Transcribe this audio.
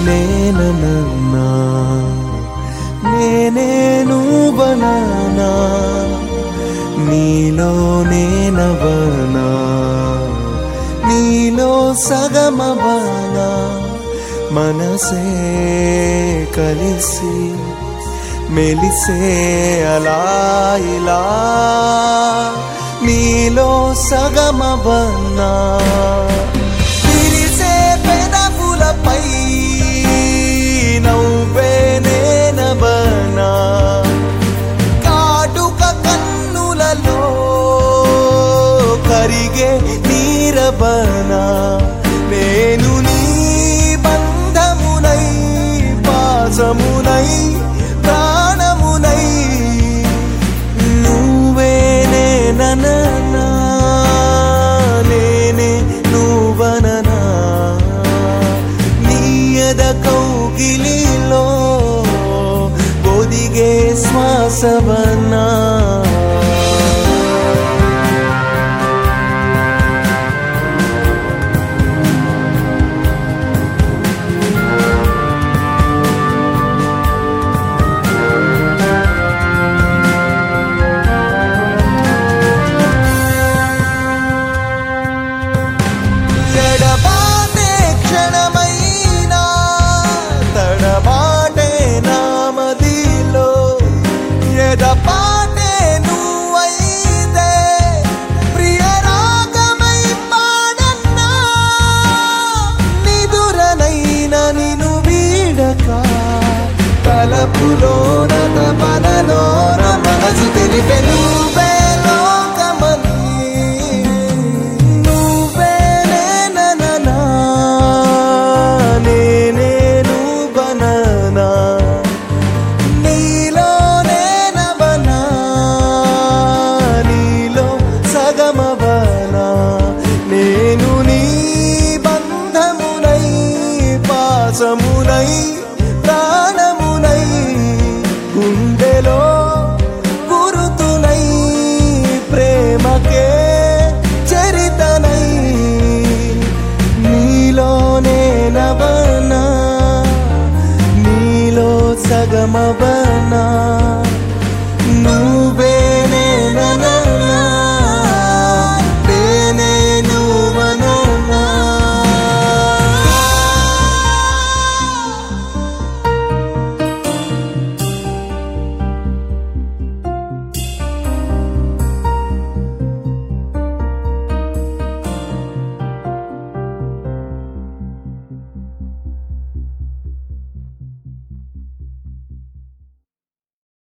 లేనన్నా నేనే నువ్వనా నీలో నేనవనా నీలో సగమవనా మనసే కలిసి మెలిసే అలా ఇలా నీలో సగమవన్నా విరిసే పెదవులపై నవ్వే నేనవనా కాటుక కన్నులలో కరిగే నీరబనా నేను నీ బంధమునై పాసమునై ప్రాణమునై నువ్వే నేననా నేనే నువ్వననా నీయద కౌగిలిలో ఒదిగే శ్వాసవన